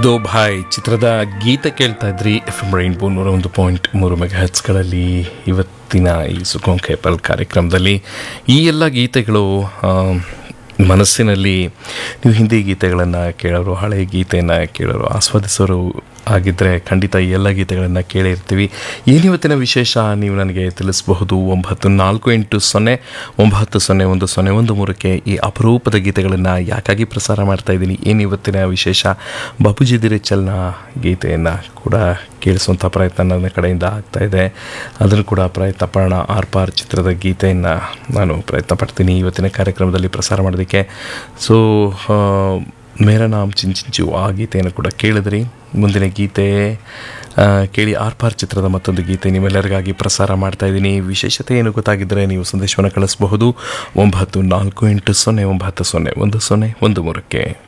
ದೋ ಭಾಯ್ ಚಿತ್ರದ ಗೀತೆ ಕೇಳ್ತಾ ಇದ್ರಿ ಎಫ್ ಎಂ ರೈನ್ಬೋ ನೂರ ಒಂದು ಪಾಯಿಂಟ್ ಮೂರು ಮೆಗಾ ಹೆಚ್ಗಳಲ್ಲಿ ಇವತ್ತಿನ ಈ ಸುಖೋಂ ಕೇಪಲ್ ಕಾರ್ಯಕ್ರಮದಲ್ಲಿ ಈ ಎಲ್ಲ ಗೀತೆಗಳು ಆ, ಮನಸ್ಸಿನಲ್ಲಿ ನೀವು ಹಿಂದಿ ಗೀತೆಗಳನ್ನು ಕೇಳೋರು ಹಳೆಯ ಗೀತೆಯನ್ನು ಕೇಳೋರು ಆಸ್ವಾದಿಸೋರು ಆಗಿದ್ದರೆ ಖಂಡಿತ ಈ ಎಲ್ಲ ಗೀತೆಗಳನ್ನು ಕೇಳಿರ್ತೀವಿ ಏನಿವತ್ತಿನ ವಿಶೇಷ ನೀವು ನನಗೆ ತಿಳಿಸಬಹುದು ಒಂಬತ್ತು ನಾಲ್ಕು ಎಂಟು ಸೊನ್ನೆ ಒಂಬತ್ತು ಸೊನ್ನೆ ಒಂದು ಸೊನ್ನೆ ಒಂದು ಮೂರಕ್ಕೆ ಈ ಅಪರೂಪದ ಗೀತೆಗಳನ್ನು ಯಾಕಾಗಿ ಪ್ರಸಾರ ಮಾಡ್ತಾ ಇದ್ದೀನಿ ಏನಿವತ್ತಿನ ವಿಶೇಷ ಬಾಪೂಜಿ ದಿರಿಚಲ್ನ ಗೀತೆಯನ್ನು ಕೂಡ ಕೇಳಿಸುವಂಥ ಪ್ರಯತ್ನ ನನ್ನ ಕಡೆಯಿಂದ ಆಗ್ತಾ ಇದೆ ಅದನ್ನು ಕೂಡ ಪ್ರಯತ್ನ ಪಡೋಣ ಆರ್ ಪಾರ್ ಚಿತ್ರದ ಗೀತೆಯನ್ನು ನಾನು ಪ್ರಯತ್ನ ಪಡ್ತೀನಿ ಇವತ್ತಿನ ಕಾರ್ಯಕ್ರಮದಲ್ಲಿ ಪ್ರಸಾರ ಮಾಡೋದಕ್ಕೆ ಸೊ ಮೇರ ನಾಮ್ ಚಿಂಚಿಂಚು ಆ ಗೀತೆಯನ್ನು ಕೂಡ ಕೇಳಿದ್ರಿ ಮುಂದಿನ ಗೀತೆ ಆ, ಕೇಳಿ ಆರ್ ಪಾರ್ ಚಿತ್ರದ ಮತ್ತೊಂದು ಗೀತೆ ನಿಮ್ಮೆಲ್ಲರಿಗಾಗಿ ಪ್ರಸಾರ ಮಾಡ್ತಾ ಇದ್ದೀನಿ ವಿಶೇಷತೆ ಏನು ಗೊತ್ತಾಗಿದ್ದರೆ ನೀವು ಸಂದೇಶವನ್ನು ಕಳಿಸಬಹುದು ಒಂಬತ್ತು ನಾಲ್ಕು ಎಂಟು ಸೊನ್ನೆ ಒಂಬತ್ತು ಸೊನ್ನೆ ಒಂದು ಸೊನ್ನೆ ಒಂದು ಮೂರಕ್ಕೆ